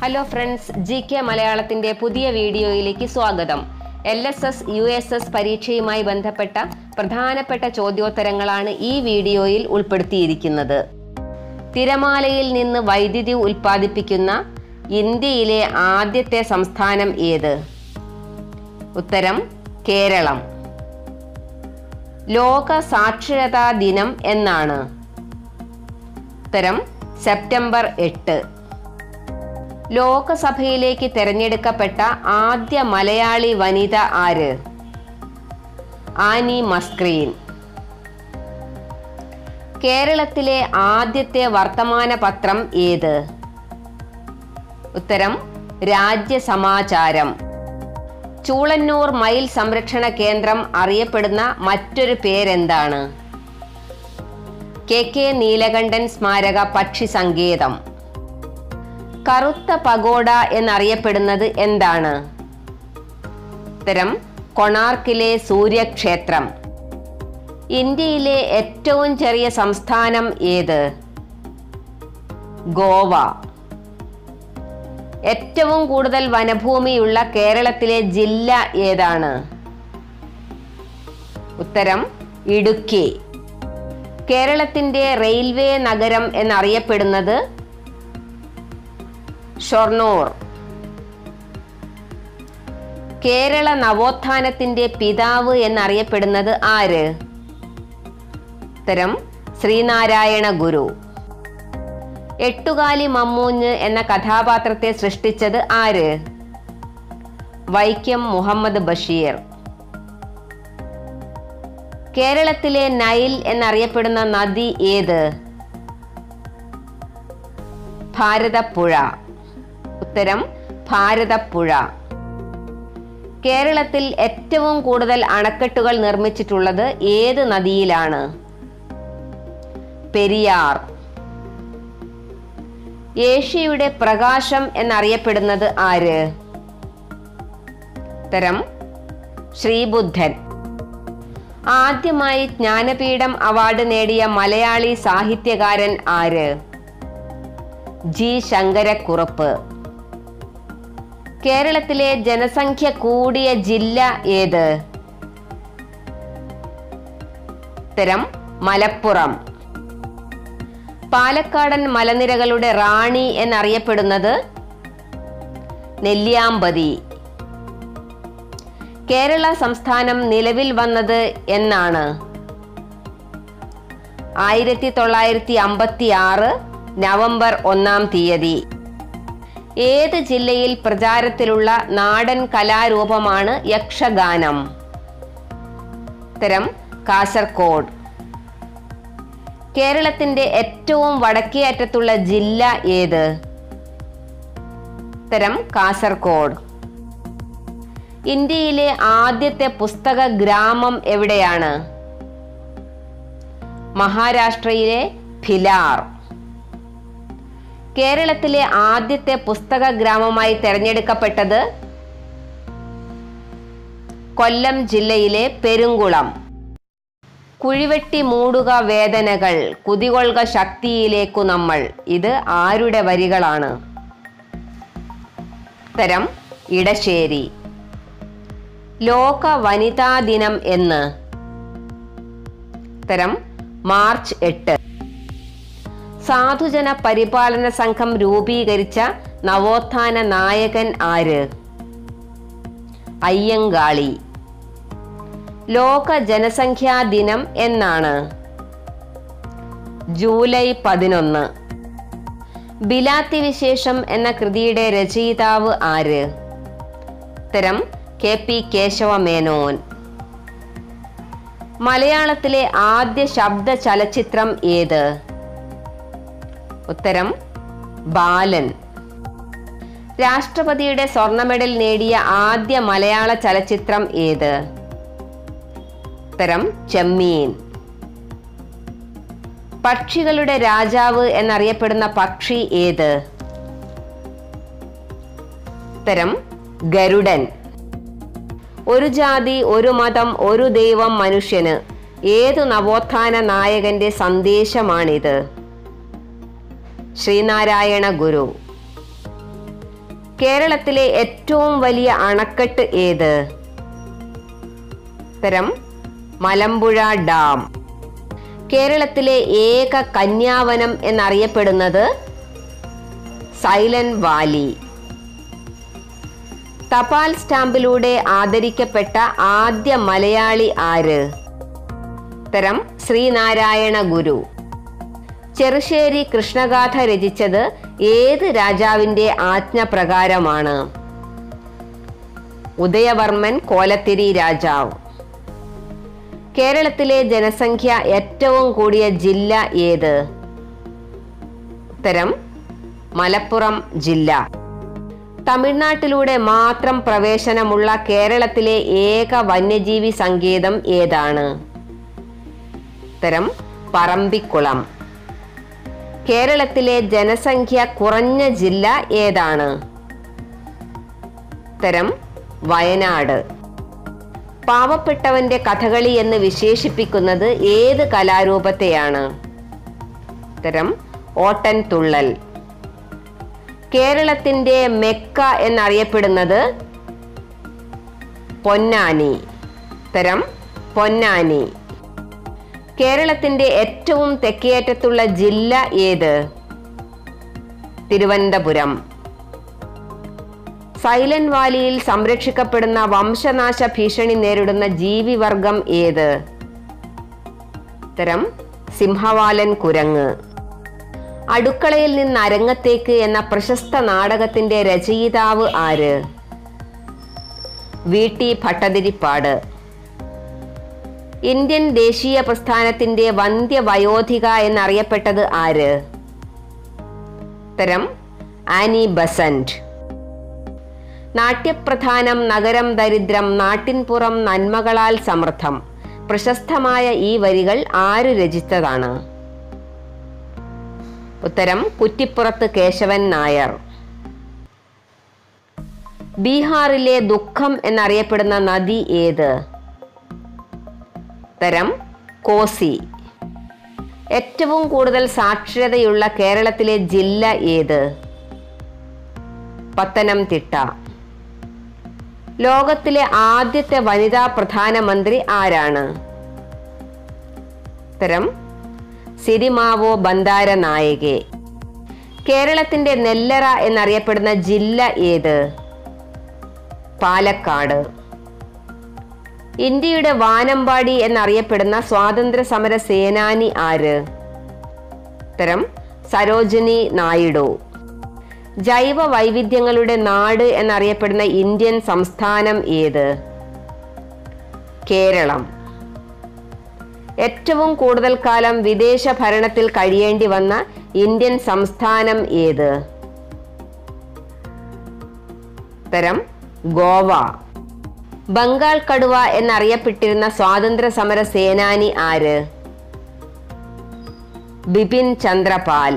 hello friends G K മലയാളത്തിന്റെ പുതിയ വീഡിയോയിലേക്ക് സ്വാഗതം L S S U S S പരീക്ഷയുമായി ബന്ധപ്പെട്ട പ്രധാനപ്പെട്ട ചോദ്യോത്തരങ്ങളാണ് ഈ വീഡിയോയിൽ ഉൾപ്പെടുത്തിയിരിക്കുന്നത് തിരമാലയിൽ നിന്ന് വൈദ്യുതി ഉൽപ്പാദിപ്പിക്കുന്ന ഇന്ത്യയിലെ ആദ്യത്തെ സംസ്ഥാനം ഏത് ഉത്തരം കേരളം ലോക സാക്ഷരതാ ദിനം എന്നാണ് ഉത്തരം സെപ്റ്റംബർ എട്ട് ലോകസഭയിലേക്ക് തെരഞ്ഞെടുക്കപ്പെട്ട ആദ്യ മലയാളി വനിത ആര് ആനി മസ്ക്രീൻ കേരളത്തിലെ ആദ്യത്തെ വർത്തമാന പത്രം ഏത് ഉത്തരം രാജ്യസമാചാരം ചൂളന്നൂർ മയിൽ സംരക്ഷണ കേന്ദ്രം അറിയപ്പെടുന്ന മറ്റൊരു പേരെന്താണ് കെ കെ നീലകണ്ഠൻ സ്മാരക പക്ഷി സങ്കേതം കറുത്ത പഗോഡ എന്നറിയപ്പെടുന്നത് എന്താണ് ഉത്തരം കൊണാർക്കിലെ സൂര്യക്ഷേത്രം ഇന്ത്യയിലെ ഏറ്റവും ചെറിയ സംസ്ഥാനം ഏത് ഗോവ ഏറ്റവും കൂടുതൽ വനഭൂമിയുള്ള കേരളത്തിലെ ജില്ല ഏതാണ് ഉത്തരം ഇടുക്കി കേരളത്തിന്റെ റെയിൽവേ നഗരം എന്നറിയപ്പെടുന്നത് ഷൊർണൂർ കേരള നവോത്ഥാനത്തിന്റെ പിതാവ് എന്നറിയപ്പെടുന്നത് ആര് ഉത്തരം ശ്രീനാരായണ ഗുരു എട്ടുകാലി മമ്മൂഞ്ഞ് എന്ന കഥാപാത്രത്തെ സൃഷ്ടിച്ചത് ആര് വൈക്കം മുഹമ്മദ് ബഷീർ കേരളത്തിലെ നൈൽ എന്നറിയപ്പെടുന്ന നദി ഏത് ഭാരതപ്പുഴ ഉത്തരം ഭാരതപ്പുഴ കേരളത്തിൽ ഏറ്റവും കൂടുതൽ അണക്കെട്ടുകൾ നിർമ്മിച്ചിട്ടുള്ളത് ഏത് നദിയിലാണ് പെരിയാർ ഏഷ്യയുടെ പ്രകാശം എന്നറിയപ്പെടുന്നത് ആര് ഉത്തരം ശ്രീബുദ്ധൻ ആദ്യമായി ജ്ഞാനപീഠം അവാർഡ് നേടിയ മലയാളി സാഹിത്യകാരൻ ആര് ജി ശങ്കരക്കുറുപ്പ് കേരളത്തിലെ ജനസംഖ്യ കൂടിയ ജില്ല ഏത് ഉത്തരം മലപ്പുറം പാലക്കാടൻ മലനിരകളുടെ റാണി എന്നറിയപ്പെടുന്നത് നെല്ലിയാമ്പതി കേരള സംസ്ഥാനം നിലവിൽ വന്നത് എന്നാണ് ആയിരത്തി തൊള്ളായിരത്തി അമ്പത്തി ആറ് നവംബർ ഒന്നാം തീയതി ഏത് ജില്ലയിൽ പ്രചാരത്തിലുള്ള നാടൻ കലാരൂപമാണ് യക്ഷഗാനം ഉത്തരം കാസർഗോഡ് കേരളത്തിന്റെ ഏറ്റവും വടക്കേ അറ്റത്തുള്ള ജില്ല ഏത് ഉത്തരം കാസർഗോഡ് ഇന്ത്യയിലെ ആദ്യത്തെ പുസ്തക ഗ്രാമം എവിടെയാണ് മഹാരാഷ്ട്രയിലെ ഭിലാർ കേരളത്തിലെ ആദ്യത്തെ പുസ്തക ഗ്രാമമായി തെരഞ്ഞെടുക്കപ്പെട്ടത് കൊല്ലം ജില്ലയിലെ പെരുങ്കുളം കുഴിവെട്ടി മൂടുക വേദനകൾ കുതികൊള്ളുക ശക്തിയിലേക്കു നമ്മൾ ഇത് ആരുടെ വരികളാണ് ഉത്തരം ഇടശ്ശേരി ലോക വനിതാ ദിനം എന്ന് ഉത്തരം മാർച്ച് എട്ട് സാധുജന പരിപാലന സംഘം രൂപീകരിച്ച നവോത്ഥാന നായകൻ ആര് അയ്യങ്കാളി ലോക ജനസംഖ്യാ ദിനം എന്നാണ് ജൂലൈ പതിനൊന്ന് ബിലാത്തി വിശേഷം എന്ന കൃതിയുടെ രചയിതാവ് ആര് ഉത്തരം കെ പി കേശവ മേനോൻ മലയാളത്തിലെ ആദ്യ ശബ്ദ ചലച്ചിത്രം ഏത് ഉത്തരം ബാലൻ രാഷ്ട്രപതിയുടെ സ്വർണ്ണ മെഡൽ നേടിയ ആദ്യ മലയാള ചലച്ചിത്രം ഏത് ഉത്തരം ചെമ്മീൻ പക്ഷികളുടെ രാജാവ് എന്നറിയപ്പെടുന്ന പക്ഷി ഏത് ഉത്തരം ഗരുഡൻ ഒരു ജാതി ഒരു മതം ഒരു ദൈവം മനുഷ്യന് ഏതു നവോത്ഥാന നായകന്റെ സന്ദേശമാണിത് ശ്രീനാരായണ ഗുരു കേരളത്തിലെ ഏറ്റവും വലിയ അണക്കെട്ട് ഏത് ഉത്തരം മലമ്പുഴ ഡാം കേരളത്തിലെ ഏക കന്യാവനം എന്നറിയപ്പെടുന്നത് സൈലന്റ് വാലി തപാൽ സ്റ്റാമ്പിലൂടെ ആദരിക്കപ്പെട്ട ആദ്യ മലയാളി ആര് ഉത്തരം ശ്രീനാരായണ ഗുരു ചെറുശ്ശേരി കൃഷ്ണഗാഥ രചിച്ചത് ഏത് രാജാവിന്റെ ആജ്ഞപ്രകാരമാണ് ഉദയവർമ്മൻ കോലത്തിരി രാജാവ് കേരളത്തിലെ ജനസംഖ്യ ഏറ്റവും കൂടിയ ജില്ല ഏത് ഉത്തരം മലപ്പുറം ജില്ല തമിഴ്നാട്ടിലൂടെ മാത്രം പ്രവേശനമുള്ള കേരളത്തിലെ ഏക വന്യജീവി സങ്കേതം ഏതാണ് ഉത്തരം പറമ്പിക്കുളം കേരളത്തിലെ ജനസംഖ്യ കുറഞ്ഞ ജില്ല ഏതാണ് ഉത്തരം വയനാട് പാവപ്പെട്ടവന്റെ കഥകളി എന്ന് വിശേഷിപ്പിക്കുന്നത് ഏത് കലാരൂപത്തെയാണ് ഉത്തരം ഓട്ടൻ തുള്ളൽ കേരളത്തിന്റെ മെക്ക എന്നറിയപ്പെടുന്നത് പൊന്നാനി ഉത്തരം പൊന്നാനി കേരളത്തിന്റെ ഏറ്റവും തെക്കേയറ്റത്തുള്ള ജില്ല ഏത് തിരുവനന്തപുരം സൈലന്റ് വാലിയിൽ സംരക്ഷിക്കപ്പെടുന്ന വംശനാശ ഭീഷണി നേരിടുന്ന ജീവിവർഗം ഏത് ഉത്തരം സിംഹവാലൻ കുരങ്ങ് അടുക്കളയിൽ നിന്ന് അരങ്ങത്തേക്ക് എന്ന പ്രശസ്ത നാടകത്തിന്റെ രചയിതാവ് ആര് വി ടി ഭട്ടതിരിപ്പാട് ഇന്ത്യൻ ദേശീയ പ്രസ്ഥാനത്തിന്റെ വന്ധ്യവയോധിക എന്നറിയപ്പെട്ടത് ആര് ഉത്തരം ആനി ബസന്റ് നാട്യപ്രധാനം നഗരം ദരിദ്രം നാട്ടിൻപുറം നന്മകളാൽ സമൃദ്ധം പ്രശസ്തമായ ഈ വരികൾ ആര് രചിച്ചതാണ് ഉത്തരം കുറ്റിപ്പുറത്ത് കേശവൻ നായർ ബീഹാറിലെ ദുഃഖം എന്നറിയപ്പെടുന്ന നദി ഏത് ഉത്തരം കോസി ഏറ്റവും കൂടുതൽ സാക്ഷരതയുള്ള കേരളത്തിലെ ജില്ല ഏത് പത്തനംതിട്ട ലോകത്തിലെ ആദ്യത്തെ വനിതാ പ്രധാനമന്ത്രി ആരാണ് ഉത്തരം സിരിമാവോ ബന്ദാര നായകെ കേരളത്തിന്റെ നെല്ലറ എന്നറിയപ്പെടുന്ന ജില്ല ഏത് പാലക്കാട് ഇന്ത്യയുടെ വാനമ്പാടി എന്നറിയപ്പെടുന്ന സ്വാതന്ത്ര്യ സമര സേനാനി ആര് ഉത്തരം സരോജിനി നായിഡു ജൈവ വൈവിധ്യങ്ങളുടെ നാട് എന്നറിയപ്പെടുന്ന ഇന്ത്യൻ സംസ്ഥാനം ഏത് കേരളം ഏറ്റവും കൂടുതൽ കാലം വിദേശ ഭരണത്തിൽ കഴിയേണ്ടി വന്ന ഇന്ത്യൻ സംസ്ഥാനം ഏത് ഉത്തരം ഗോവ ബംഗാൾ കടുവ എന്നറിയപ്പെട്ടിരുന്ന സ്വാതന്ത്ര്യ സമര സേനാനി ആര് ബിപിൻ ചന്ദ്രപാൽ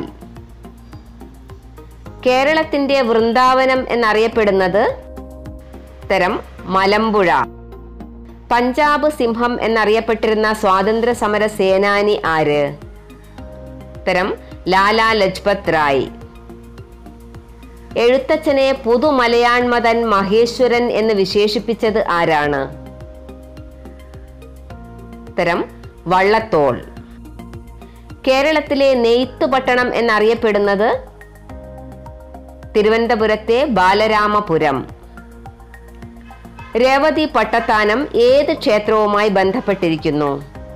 കേരളത്തിന്റെ വൃന്ദാവനം എന്നറിയപ്പെടുന്നത് ഉത്തരം മലമ്പുഴ പഞ്ചാബ് സിംഹം എന്നറിയപ്പെട്ടിരുന്ന സ്വാതന്ത്ര്യ സമര സേനാനി ആര് ഉത്തരം ലാലാ ലജ്പത് റായ് എഴുത്തച്ഛനെ പുതുമലയാൺമതൻ മഹേശ്വരൻ എന്ന് വിശേഷിപ്പിച്ചത് ആരാണ് ഉത്തരം വള്ളത്തോൾ കേരളത്തിലെ നെയ്ത്തുപട്ടണം എന്നറിയപ്പെടുന്നത് തിരുവനന്തപുരത്തെ ബാലരാമപുരം രേവതി പട്ടത്താനം ഏത് ക്ഷേത്രവുമായി ബന്ധപ്പെട്ടിരിക്കുന്നു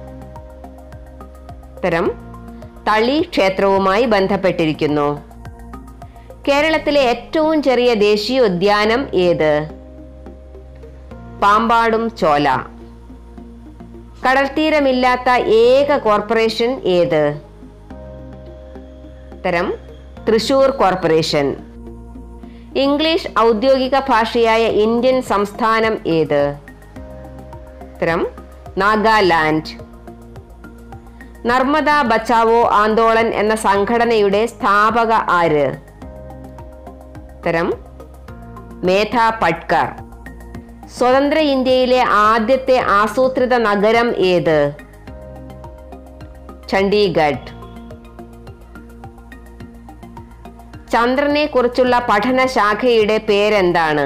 ഉത്തരം തളി ക്ഷേത്രവുമായി ബന്ധപ്പെട്ടിരിക്കുന്നു കേരളത്തിലെ ഏറ്റവും ചെറിയ ദേശീയ ഉദ്യാനം ഏത് പാമ്പാടും ചോല കടൽത്തീരമില്ലാത്ത ഏക കോർപ്പറേഷൻ ഏത് ഉത്തരം തൃശൂർ കോർപ്പറേഷൻ ഇംഗ്ലീഷ് ഔദ്യോഗിക ഭാഷയായ ഇന്ത്യൻ സംസ്ഥാനം ഏത് ഉത്തരം നാഗാലാൻഡ് നർമ്മദ ബച്ചാവോ ആന്തോളൻ എന്ന സംഘടനയുടെ സ്ഥാപക ആര് ഉത്തരം മേധ പട്കർ സ്വതന്ത്ര ഇന്ത്യയിലെ ആദ്യത്തെ ആസൂത്രിത നഗരം ഏത് ചണ്ഡീഗഡ് ചന്ദ്രനെ കുറിച്ചുള്ള പഠന ശാഖയുടെ പേരെന്താണ്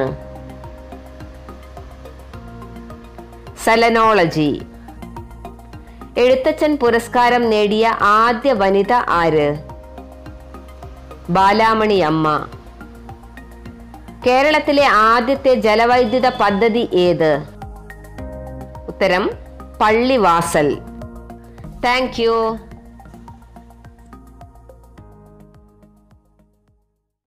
സെലനോളജി എഴുത്തച്ഛൻ പുരസ്കാരം നേടിയ ആദ്യ വനിത ആര് ബാലാമണി അമ്മ കേരളത്തിലെ ആദ്യത്തെ ജലവൈദ്യുത പദ്ധതി ഏത് ഉത്തരം പള്ളിവാസൽ താങ്ക് യു